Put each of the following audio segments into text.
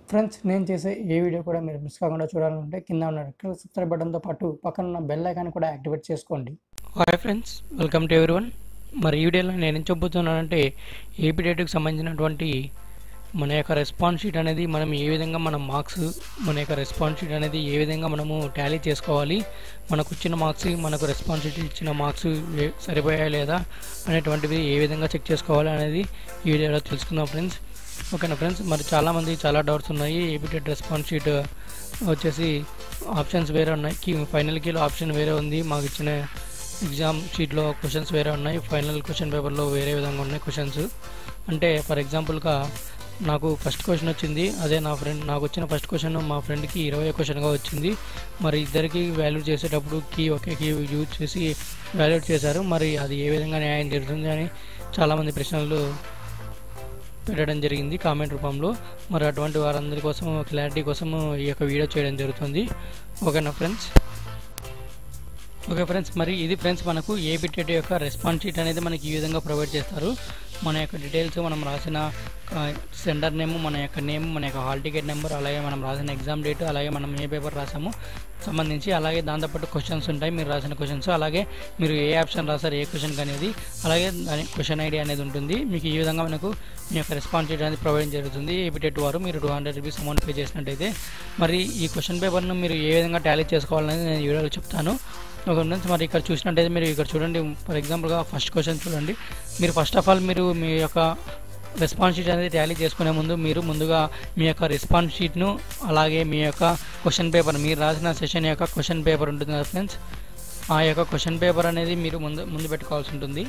friends నేను చేసే ఏ video కూడా మీరు మిస్ కాకుండా చూడాలనుకుంటే కింద ఉన్న రెడ్ కలర్ సబ్స్క్రైబ్ బటన్తో పాటు పక్కన ఉన్న బెల్ ఐకాన్ కూడా యాక్టివేట్ చేసుకోండి hi friends welcome to everyone మరి ఈ వీడియోలో నేను ఏం చెబుతున్నానంటే ఏపీ డేట్కి సంబంధించినటువంటి మన యొక్క రెస్పాన్స్ షీట్ అనేది మనం ఏ విధంగా మన మార్క్స్ మన యొక్క రెస్పాన్స్ షీట్ అనేది ఏ విధంగా మనము టాలీ చేసుకోవాలి మనకు వచ్చిన మార్క్స్ మనకు రెస్పాన్స్ షీట్ ఇచ్చిన మార్క్స్ సరిపోయా లేదా అనేటువంటివి ఏ విధంగా చెక్ చేసుకోవాలి అనేది ఈ వీడియోలో తెలుసుకుందాం ఫ్రెండ్స్ ఓకేనా ఫ్రెండ్స్ మరి చాలామంది చాలా డౌట్స్ ఉన్నాయి ఏపీ డేట్ రెస్పాన్స్ షీట్ వచ్చేసి ఆప్షన్స్ వేరే ఉన్నాయి కీ ఫైనల్ కీలో ఆప్షన్ వేరే ఉంది మాకు ఇచ్చిన ఎగ్జామ్ షీట్లో క్వశ్చన్స్ వేరే ఉన్నాయి ఫైనల్ క్వశ్చన్ పేపర్లో వేరే విధంగా ఉన్నాయి క్వశ్చన్స్ అంటే ఫర్ ఎగ్జాంపుల్గా నాకు ఫస్ట్ క్వశ్చన్ వచ్చింది అదే నా ఫ్రెండ్ నాకు వచ్చిన ఫస్ట్ క్వశ్చన్ మా ఫ్రెండ్కి ఇరవై క్వశ్చన్గా వచ్చింది మరి ఇద్దరికి వాల్యూ చేసేటప్పుడు కీ ఒకే కీ యూజ్ చేసి వాల్యూట్ చేశారు మరి అది ఏ విధంగా న్యాయం జరుగుతుంది అని చాలామంది ప్రశ్నలు పెట్టడం జరిగింది కామెంట్ రూపంలో మరి అటువంటి వారందరి కోసం క్లారిటీ కోసం ఈ యొక్క వీడియో చేయడం జరుగుతుంది ఓకేనా ఫ్రెండ్స్ ఓకే ఫ్రెండ్స్ మరి ఇది ఫ్రెండ్స్ మనకు ఏ బిటెట్ యొక్క రెస్పాన్స్ షీట్ అనేది మనకి ఈ విధంగా ప్రొవైడ్ చేస్తారు మన యొక్క డీటెయిల్స్ మనం రాసిన సెంటర్ నేమ్ మన యొక్క నేమ్ మన యొక్క హాల్ టికెట్ నెంబర్ అలాగే మనం రాసిన ఎగ్జామ్ డేట్ అలాగే మనం ఏ పేపర్ రాసాము సంబంధించి అలాగే దాంతోపాటు క్వశ్చన్స్ ఉంటాయి మీరు రాసిన క్వశ్చన్స్ అలాగే మీరు ఏ ఆప్షన్ రాసారు ఏ క్వశ్చన్ అనేది అలాగే దాని క్వశ్చన్ ఐడి అనేది ఉంటుంది మీకు ఈ విధంగా మనకు మీ యొక్క రెస్పాన్స్ షీట్ అనేది ప్రొవైడ్ జరుగుతుంది ఏపీటెట్ వారు మీరు two hundred rupees amount pay చేసినట్టయితే మరి ఈ క్వశ్చన్ పేపర్ను మీరు ఏ విధంగా టాలీ చేసుకోవాలనేది నేను ఈ వీడియోలో చెప్తాను ఒక నుంచి మరి ఇక్కడ చూసినట్టయితే మీరు ఇక్కడ చూడండి ఫర్ ఎగ్జాంపుల్గా ఫస్ట్ క్వశ్చన్ చూడండి మీరు ఫస్ట్ ఆఫ్ ఆల్ మీరు మీ యొక్క రెస్పాన్స్ షీట్ అనేది టాలీ చేసుకునే ముందు మీరు ముందుగా మీ యొక్క రెస్పాన్స్ షీట్ను అలాగే మీ యొక్క క్వశ్చన్ పేపర్ మీరు రాసిన సెషన్ యొక్క క్వశ్చన్ పేపర్ ఉంటుంది కదా ఫ్రెండ్స్ ఆ యొక్క క్వశ్చన్ పేపర్ అనేది మీరు ముందు ముందు పెట్టుకోవాల్సి ఉంటుంది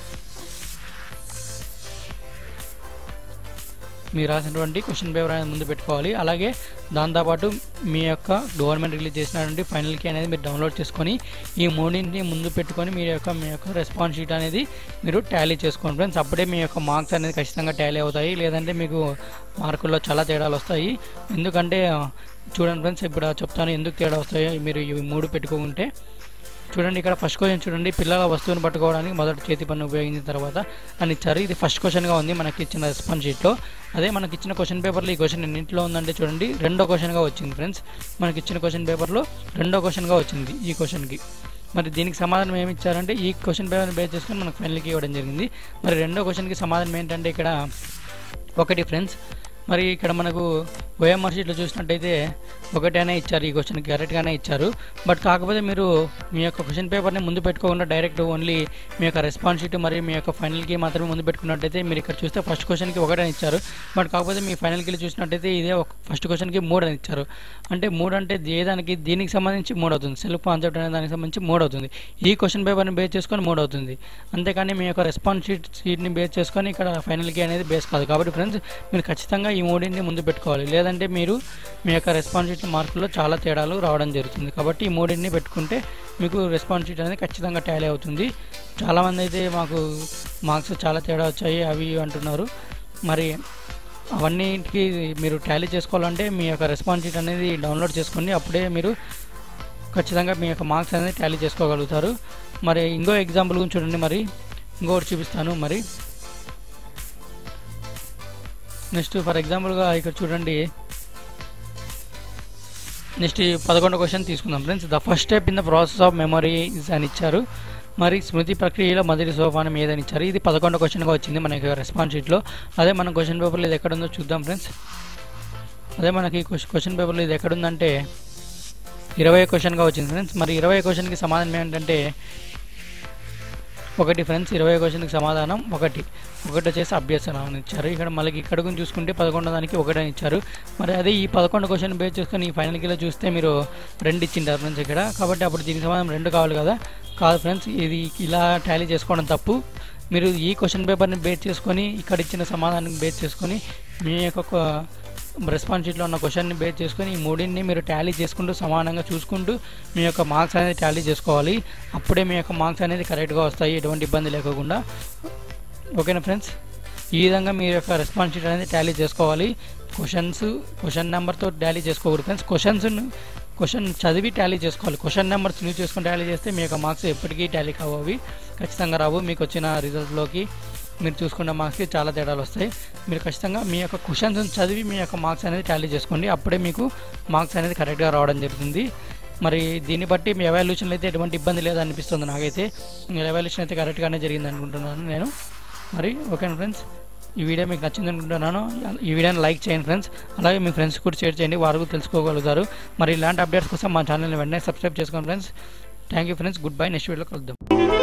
మీరు రాసినటువంటి క్వశ్చన్ పేపర్ అనేది ముందు పెట్టుకోవాలి అలాగే దాంతోపాటు మీ యొక్క గవర్నమెంట్ రిలీజ్ చేసినటువంటి ఫైనల్ కీ అనేది మీరు డౌన్లోడ్ చేసుకొని ఈ మూడింటిని ముందు పెట్టుకొని మీ యొక్క మీ యొక్క రెస్పాన్స్ షీట్ అనేది మీరు టాలీ చేసుకోండి ఫ్రెండ్స్ అప్పుడే మీ యొక్క మార్క్స్ అనేది ఖచ్చితంగా టాలీ అవుతాయి లేదంటే మీకు మార్కుల్లో చాలా తేడాలు వస్తాయి ఎందుకంటే చూడండి ఫ్రెండ్స్ ఇప్పుడు చెప్తాను ఎందుకు తేడా వస్తాయో మీరు ఇవి మూడు పెట్టుకుంటే చూడండి ఇక్కడ ఫస్ట్ క్వశ్చన్ చూడండి పిల్లల వస్తువుని పట్టుకోవడానికి మొదటి చేతి పన్ను ఉపయోగించిన తర్వాత అని ఇచ్చారు ఇది ఫస్ట్ క్వశ్చన్గా ఉంది మనకి ఇచ్చిన రెస్పాన్స్ షీట్లో అదే మనకి ఇచ్చిన క్వశ్చన్ పేపర్లో ఈ క్వశ్చన్ ఎన్నింటిలో ఉందంటే చూడండి రెండో క్వశ్చన్గా వచ్చింది ఫ్రెండ్స్ మనకి ఇచ్చిన క్వశ్చన్ పేపర్లో రెండో క్వశ్చన్గా వచ్చింది ఈ క్వశ్చన్కి మరి దీనికి సమాధానం ఏమి ఇచ్చారంటే ఈ క్వశ్చన్ పేపర్ని బేస్ చేసుకొని మనకు ఫైనల్కి ఇవ్వడం జరిగింది మరి రెండో క్వశ్చన్కి సమాధానం ఏంటంటే ఇక్కడ ఒకటి ఫ్రెండ్స్ మరి ఇక్కడ మనకు ఓఎంఆర్ షీట్లో చూసినట్టయితే ఒకటేనే ఇచ్చారు ఈ క్వశ్చన్కి కరెక్ట్గానే ఇచ్చారు బట్ కాకపోతే మీరు మీ యొక్క క్వశ్చన్ పేపర్ని ముందు పెట్టుకోకుండా డైరెక్ట్ ఓన్లీ మీ యొక్క రెస్పాన్స్ షీట్ మరియు మీ యొక్క ఫైనల్కి మాత్రమే ముందు పెట్టుకున్నట్టయితే మీరు ఇక్కడ చూస్తే ఫస్ట్ క్వశ్చన్కి ఒకటే ఇచ్చారు బట్ కాకపోతే మీ ఫైనల్కి చూసినట్టయితే ఇదే ఒక ఫస్ట్ క్వశ్చన్కి మూడు అని ఇచ్చారు అంటే మూడు అంటే ఏ దానికి దీనికి సంబంధించి మూడు అవుతుంది సెల్ఫ్ కాన్సెప్ట్ అనే దానికి సంబంధించి మూడు అవుతుంది ఈ క్వశ్చన్ పేపర్ని బేస్ చేసుకొని మూడు అవుతుంది అంతేకాని మీ యొక్క రెస్పాన్స్ షీట్ షీట్ని బేస్ చేసుకొని ఇక్కడ ఫైనల్కి అనేది బేస్ కాదు కాబట్టి ఫ్రెండ్స్ మీరు ఖచ్చితంగా ఈ మూడింటిని ముందు పెట్టుకోవాలి లేదంటే మీరు మీ యొక్క రెస్పాన్స్ షీట్ మార్కుల్లో చాలా తేడాలు రావడం జరుగుతుంది కాబట్టి ఈ మూడింటిని పెట్టుకుంటే మీకు రెస్పాన్స్ షీట్ అనేది ఖచ్చితంగా టాలీ అవుతుంది చాలామంది అయితే మాకు మార్క్స్ చాలా తేడా వచ్చాయి అవి అంటున్నారు మరి అవన్నిటికి మీరు టాలీ చేసుకోవాలంటే మీ యొక్క రెస్పాన్స్ షీట్ అనేది డౌన్లోడ్ చేసుకోండి అప్పుడే మీరు ఖచ్చితంగా మీ యొక్క మార్క్స్ అనేది టాలీ చేసుకోగలుగుతారు మరి ఇంకో ఎగ్జాంపుల్ గురించి చూడండి మరి ఇంకొకటి చూపిస్తాను మరి నెక్స్ట్ ఫర్ ఎగ్జాంపుల్గా ఇక్కడ చూడండి నెక్స్ట్ పదకొండో క్వశ్చన్ తీసుకుందాం friends the first step in the process of memory is అని ఇచ్చారు మరి స్మృతి ప్రక్రియలో మొదటి సోపానం ఏదని ఇచ్చారు ఇది పదకొండో క్వశ్చన్గా వచ్చింది మనకి రెస్పాన్స్ షీట్లో అదే మన క్వశ్చన్ పేపర్లో ఇది ఎక్కడుందో చూద్దాం ఫ్రెండ్స్ అదే మనకి క్వశ్చన్ పేపర్లో ఇది ఎక్కడుందంటే ఇరవై క్వశ్చన్గా వచ్చింది ఫ్రెండ్స్ మరి ఇరవై క్వశ్చన్కి సమాధానం ఏంటంటే ఒకటి ఫ్రెండ్స్ ఇరవై క్వశ్చన్కి సమాధానం ఒకటి ఒకటి వచ్చేసి అభ్యసనం అని ఇచ్చారు ఇక్కడ మళ్ళీ ఇక్కడ గురించి చూసుకుంటే పదకొండో దానికి ఒకటి అని ఇచ్చారు మరి అదే ఈ పదకొండు క్వశ్చన్ బేస్ చేసుకొని ఈ ఫైనల్ కిలో చూస్తే మీరు రెండు ఇచ్చింటారు ఫ్రెండ్స్ ఇక్కడ కాబట్టి అప్పుడు దీనికి సమాధానం రెండు కావాలి కదా కాదు ఫ్రెండ్స్ ఇది ఇలా టాలీ చేసుకోవడం తప్పు మీరు ఈ క్వశ్చన్ పేపర్ని బేస్ చేసుకొని ఇక్కడ ఇచ్చిన సమాధానం బేస్ చేసుకొని మీ యొక్క రెస్పాన్స్ షీట్లో ఉన్న క్వశ్చన్ని బేస్ చేసుకొని ఈ మూడింటిని మీరు టాలీ చేసుకుంటూ సమానంగా చూసుకుంటూ మీ యొక్క మార్క్స్ అనేది టాలీ చేసుకోవాలి అప్పుడే మీ యొక్క మార్క్స్ అనేది కరెక్ట్గా వస్తాయి ఎటువంటి ఇబ్బంది లేకుండా ఓకేనా ఫ్రెండ్స్ ఈ విధంగా మీ యొక్క రెస్పాన్స్ షీట్ అనేది టాలీ చేసుకోవాలి క్వశ్చన్స్ క్వశ్చన్ నెంబర్తో టాలీ చేసుకోకూడదు ఫ్రెండ్స్ క్వశ్చన్స్ క్వశ్చన్ చదివి టాలీ చేసుకోవాలి క్వశ్చన్ నెంబర్స్ యూజ్ చేసుకుని టాలీ చేస్తే మీ యొక్క మార్క్స్ ఎప్పటికీ టాలీ కావు అవి ఖచ్చితంగా రావు మీకు వచ్చిన రిజల్ట్లోకి మీరు చూసుకున్న మార్క్స్కి చాలా తేడాలు వస్తాయి మీరు ఖచ్చితంగా మీ యొక్క క్వశ్చన్స్ చదివి మీ యొక్క మార్క్స్ అనేది టాలీ చేసుకోండి అప్పుడే మీకు మార్క్స్ అనేది కరెక్ట్గా రావడం జరుగుతుంది మరి దీన్ని బట్టి మీ ఎవాల్యూషన్లో అయితే ఎటువంటి ఇబ్బంది లేదనిపిస్తుంది నాకైతే మీ ఎవాల్యూషన్ అయితే కరెక్ట్గానే జరిగింది అనుకుంటున్నాను నేను మరి ఓకే ఫ్రెండ్స్ ఈ వీడియో మీకు నచ్చింది అనుకుంటున్నాను ఈ వీడియోని లైక్ చేయండి ఫ్రెండ్స్ అలాగే మీ ఫ్రెండ్స్ కూడా షేర్ చేయండి వారు కూడా తెలుసుకోగలుగుతారు మరి ఇలాంటి అప్డేట్స్ కోసం మా ఛానల్ని వెంటనే సబ్స్క్రైబ్ చేసుకోండి friends thank you friends goodbye next వీడియోలో కలుద్దాం